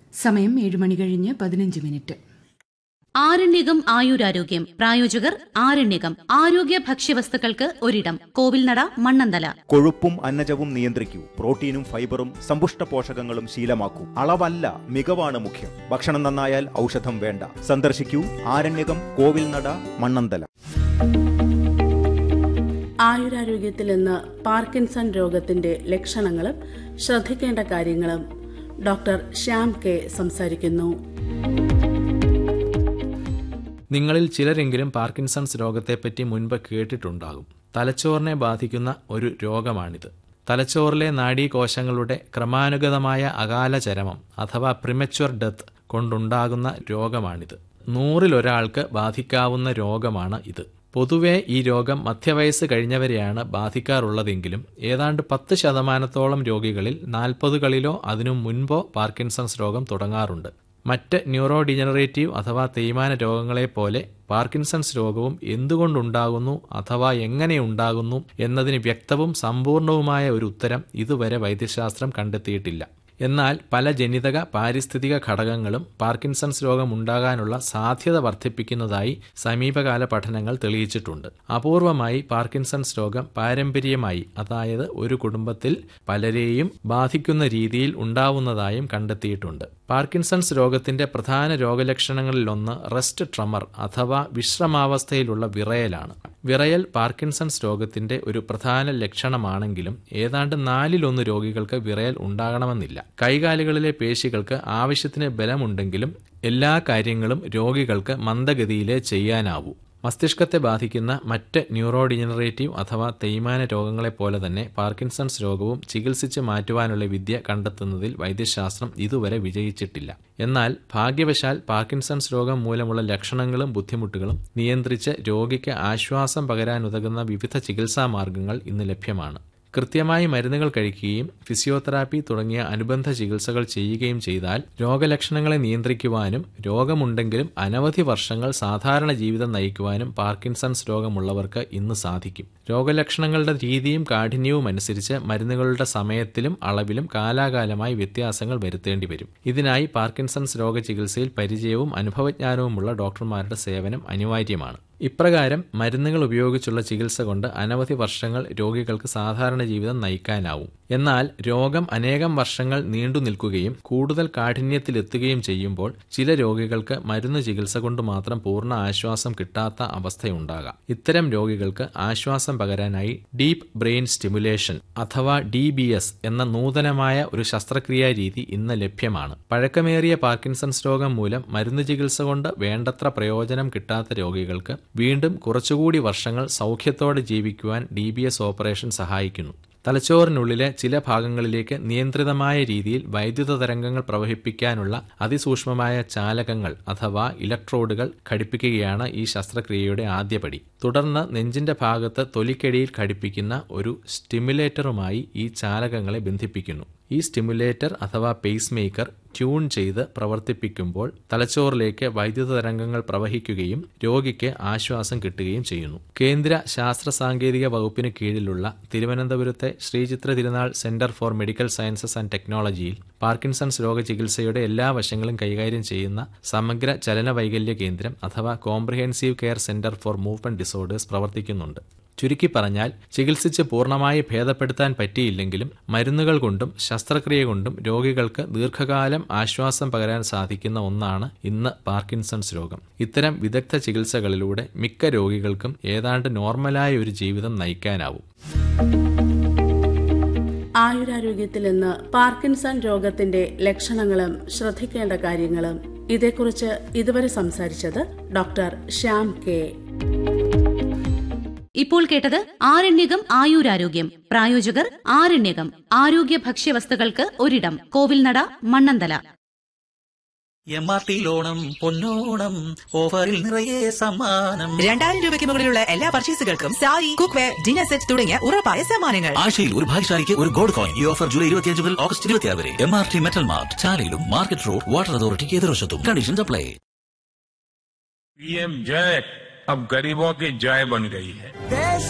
സമയം ഏഴ് മണി കഴിഞ്ഞ് പതിനഞ്ച് മിനിറ്റ് ആരണ്യകം ആയുരാരോഗ്യം പ്രായോജകർ ആരണ്യകം ആരോഗ്യ ഭക്ഷ്യവസ്തുക്കൾക്ക് ഒരിടം കോവിൽനട മണ്ണന്തല കൊഴുപ്പും അന്നജവും നിയന്ത്രിക്കൂ പ്രോട്ടീനും ഫൈബറും സമ്പുഷ്ട പോഷകങ്ങളും ശീലമാക്കൂ അളവല്ല മികവാണ് മുഖ്യം ഭക്ഷണം നന്നായാൽ ഔഷധം വേണ്ട സന്ദർശിക്കൂ ആരണ്യകം കോവിൽനട മണ്ണന്തല ആയുരാരോഗ്യത്തിൽ ഇന്ന് പാർക്കിൻസൺ രോഗത്തിന്റെ ലക്ഷണങ്ങളും ശ്രദ്ധിക്കേണ്ട കാര്യങ്ങളും ഡോക്ടർ ശ്യാം കെ സംസാരിക്കുന്നു നിങ്ങളിൽ ചിലരെങ്കിലും പാർക്കിൻസൺസ് രോഗത്തെപ്പറ്റി മുൻപ് കേട്ടിട്ടുണ്ടാകും തലച്ചോറിനെ ബാധിക്കുന്ന ഒരു രോഗമാണിത് തലച്ചോറിലെ നാഡീകോശങ്ങളുടെ ക്രമാനുഗതമായ അകാല ചരമം അഥവാ പ്രിമച്വർ ഡെത്ത് കൊണ്ടുണ്ടാകുന്ന രോഗമാണിത് നൂറിലൊരാൾക്ക് ബാധിക്കാവുന്ന രോഗമാണ് ഇത് പൊതുവെ ഈ രോഗം മധ്യവയസ്സ് കഴിഞ്ഞവരെയാണ് ബാധിക്കാറുള്ളതെങ്കിലും ഏതാണ്ട് പത്ത് ശതമാനത്തോളം രോഗികളിൽ നാൽപ്പതുകളിലോ അതിനു മുൻപോ പാർക്കിൻസൺസ് രോഗം തുടങ്ങാറുണ്ട് മറ്റ് ന്യൂറോ ഡിജനറേറ്റീവ് അഥവാ തേയ്മാന രോഗങ്ങളെപ്പോലെ പാർക്കിൻസൺസ് രോഗവും എന്തുകൊണ്ടുണ്ടാകുന്നു അഥവാ എങ്ങനെ ഉണ്ടാകുന്നു എന്നതിന് വ്യക്തവും സമ്പൂർണവുമായ ഒരു ഉത്തരം ഇതുവരെ വൈദ്യശാസ്ത്രം കണ്ടെത്തിയിട്ടില്ല എന്നാൽ പല ജനിതക പാരിസ്ഥിതിക ഘടകങ്ങളും പാർക്കിൻസൺസ് രോഗം ഉണ്ടാകാനുള്ള സാധ്യത വർദ്ധിപ്പിക്കുന്നതായി സമീപകാല പഠനങ്ങൾ തെളിയിച്ചിട്ടുണ്ട് അപൂർവമായി പാർക്കിൻസൺസ് രോഗം പാരമ്പര്യമായി അതായത് ഒരു കുടുംബത്തിൽ പലരെയും ബാധിക്കുന്ന രീതിയിൽ ഉണ്ടാവുന്നതായും കണ്ടെത്തിയിട്ടുണ്ട് പാർക്കിൻസൺസ് രോഗത്തിന്റെ പ്രധാന രോഗലക്ഷണങ്ങളിലൊന്ന് റെസ്റ്റ് ട്രമർ അഥവാ വിശ്രമാവസ്ഥയിലുള്ള വിറയലാണ് വിറയൽ പാർക്കിൻസൺസ് രോഗത്തിന്റെ ഒരു പ്രധാന ലക്ഷണമാണെങ്കിലും ഏതാണ്ട് നാലിലൊന്ന് രോഗികൾക്ക് വിറയൽ ഉണ്ടാകണമെന്നില്ല കൈകാലുകളിലെ പേശികൾക്ക് ആവശ്യത്തിന് ബലമുണ്ടെങ്കിലും എല്ലാ കാര്യങ്ങളും രോഗികൾക്ക് മന്ദഗതിയിലേ ചെയ്യാനാവൂ മസ്തിഷ്കത്തെ ബാധിക്കുന്ന മറ്റ് ന്യൂറോ ഡിജനറേറ്റീവ് അഥവാ തേയ്മാന രോഗങ്ങളെപ്പോലെ തന്നെ പാർക്കിൻസൺസ് രോഗവും ചികിത്സിച്ച് മാറ്റുവാനുള്ള വിദ്യ കണ്ടെത്തുന്നതിൽ വൈദ്യശാസ്ത്രം ഇതുവരെ വിജയിച്ചിട്ടില്ല എന്നാൽ ഭാഗ്യവശാൽ പാർക്കിൻസൺസ് രോഗം മൂലമുള്ള ലക്ഷണങ്ങളും ബുദ്ധിമുട്ടുകളും നിയന്ത്രിച്ച് രോഗിക്ക് ആശ്വാസം പകരാനുതകുന്ന വിവിധ ചികിത്സാ മാർഗങ്ങൾ ഇന്ന് ലഭ്യമാണ് കൃത്യമായി മരുന്നുകൾ കഴിക്കുകയും ഫിസിയോതെറാപ്പി തുടങ്ങിയ അനുബന്ധ ചികിത്സകൾ ചെയ്യുകയും ചെയ്താൽ രോഗലക്ഷണങ്ങളെ നിയന്ത്രിക്കുവാനും രോഗമുണ്ടെങ്കിലും അനവധി വർഷങ്ങൾ സാധാരണ ജീവിതം നയിക്കുവാനും പാർക്കിൻസൺസ് രോഗമുള്ളവർക്ക് ഇന്ന് സാധിക്കും രോഗലക്ഷണങ്ങളുടെ രീതിയും കാഠിന്യവും അനുസരിച്ച് മരുന്നുകളുടെ സമയത്തിലും അളവിലും കാലാകാലമായി വ്യത്യാസങ്ങൾ വരുത്തേണ്ടി വരും ഇതിനായി പാർക്കിൻസൺസ് രോഗ ചികിത്സയിൽ പരിചയവും അനുഭവജ്ഞാനവുമുള്ള ഡോക്ടർമാരുടെ സേവനം അനിവാര്യമാണ് ഇപ്രകാരം മരുന്നുകൾ ഉപയോഗിച്ചുള്ള ചികിത്സ കൊണ്ട് അനവധി വർഷങ്ങൾ രോഗികൾക്ക് സാധാരണ ജീവിതം നയിക്കാനാവും എന്നാൽ രോഗം അനേകം വർഷങ്ങൾ നീണ്ടു നിൽക്കുകയും കൂടുതൽ കാഠിന്യത്തിലെത്തുകയും ചെയ്യുമ്പോൾ ചില രോഗികൾക്ക് മരുന്ന് ചികിത്സ കൊണ്ട് മാത്രം പൂർണ്ണ ആശ്വാസം കിട്ടാത്ത അവസ്ഥയുണ്ടാകാം ഇത്തരം രോഗികൾക്ക് ആശ്വാസം പകരാനായി ഡീപ്പ് ബ്രെയിൻ സ്റ്റിമുലേഷൻ അഥവാ ഡി ബി എസ് എന്ന നൂതനമായ ഒരു ശസ്ത്രക്രിയാ രീതി ഇന്ന് ലഭ്യമാണ് പഴക്കമേറിയ പാർക്കിൻസൺസ് രോഗം മൂലം മരുന്ന് ചികിത്സ കൊണ്ട് വേണ്ടത്ര പ്രയോജനം കിട്ടാത്ത രോഗികൾക്ക് വീണ്ടും കുറച്ചുകൂടി വർഷങ്ങൾ സൗഖ്യത്തോടെ ജീവിക്കുവാൻ ഡി ബി എസ് ഓപ്പറേഷൻ സഹായിക്കുന്നു തലച്ചോറിനുള്ളിലെ ചില ഭാഗങ്ങളിലേക്ക് നിയന്ത്രിതമായ രീതിയിൽ വൈദ്യുത തരംഗങ്ങൾ പ്രവഹിപ്പിക്കാനുള്ള അതിസൂക്ഷ്മമായ ചാലകങ്ങൾ അഥവാ ഇലക്ട്രോഡുകൾ ഘടിപ്പിക്കുകയാണ് ഈ ശസ്ത്രക്രിയയുടെ ആദ്യപടി തുടർന്ന് നെഞ്ചിന്റെ ഭാഗത്ത് തൊലിക്കടിയിൽ ഘടിപ്പിക്കുന്ന ഒരു സ്റ്റിമുലേറ്ററുമായി ഈ ചാലകങ്ങളെ ബന്ധിപ്പിക്കുന്നു ഈ സ്റ്റിമുലേറ്റർ അഥവാ പേസ് മേക്കർ ട്യൂൺ ചെയ്ത് പ്രവർത്തിപ്പിക്കുമ്പോൾ തലച്ചോറിലേക്ക് വൈദ്യുത തരംഗങ്ങൾ പ്രവഹിക്കുകയും രോഗിക്ക് ആശ്വാസം കിട്ടുകയും ചെയ്യുന്നു കേന്ദ്ര ശാസ്ത്ര സാങ്കേതിക വകുപ്പിന് കീഴിലുള്ള തിരുവനന്തപുരത്തെ ശ്രീചിത്ര തിരുനാൾ centre for medical sciences and ടെക്നോളജിയിൽ പാർക്കിൻസൺസ് രോഗ ചികിത്സയുടെ എല്ലാ വശങ്ങളും കൈകാര്യം ചെയ്യുന്ന സമഗ്ര ചലന വൈകല്യ കേന്ദ്രം അഥവാ comprehensive care center for movement disorders പ്രവർത്തിക്കുന്നുണ്ട് ചുരുക്കി പറഞ്ഞാൽ ചികിത്സിച്ച് പൂർണ്ണമായി ഭേദപ്പെടുത്താൻ പറ്റിയില്ലെങ്കിലും മരുന്നുകൾ കൊണ്ടും ശസ്ത്രക്രിയ കൊണ്ടും രോഗികൾക്ക് ദീർഘകാലം ആശ്വാസം പകരാൻ സാധിക്കുന്ന ഒന്നാണ് ഇന്ന് പാർക്കിൻസൺസ് രോഗം ഇത്തരം വിദഗ്ധ ചികിത്സകളിലൂടെ മിക്ക രോഗികൾക്കും ഏതാണ്ട് നോർമലായ ഒരു ജീവിതം നയിക്കാനാവും ആയുരാരോഗ്യത്തിൽ ഇന്ന് പാർക്കിൻസൺ രോഗത്തിന്റെ ലക്ഷണങ്ങളും ശ്രദ്ധിക്കേണ്ട കാര്യങ്ങളും ഇതേക്കുറിച്ച് ഇതുവരെ സംസാരിച്ചത് ഡോക്ടർ ശ്യാം കെ ഇപ്പോൾ കേട്ടത് ആരണ്യകം ആയുരാരോഗ്യം പ്രായോജകർ ആരണ്യകം ആരോഗ്യ ഭക്ഷ്യവസ്തുക്കൾക്ക് ഒരിടം Kovilnada Mannanthala M R T ലോണം പൊന്നോണം ഓഫറിൽ നിറയെ സമ്മാനം രണ്ടായിരം രൂപയ്ക്ക് മുകളിലുള്ള എല്ലാ പർച്ചേസുകൾക്കും sari cookware dinner set തുടങ്ങിയ ഉറപ്പായ സമ്മാനങ്ങൾ ആഴ്ചയിൽ ഒരു ഭാഗ്യശാലിക്ക് ഒരു ഗോൾഡ് കോയിൻ ഈ ഓഫർ ജൂലൈ ഇരുപത്തിയഞ്ച് മുതൽ ഓഗസ്റ്റ് ഇരുപത്തിയാറ് വരെ M R T metal mart ചാലയിലും മാർക്കറ്റ് റോഡ് വാട്ടർ അതോറിറ്റിക്ക് എതിർവശത്തും കണ്ടീഷൻസ് അപ്ലൈ पीएम जय अब गरीबों की जय बन गई है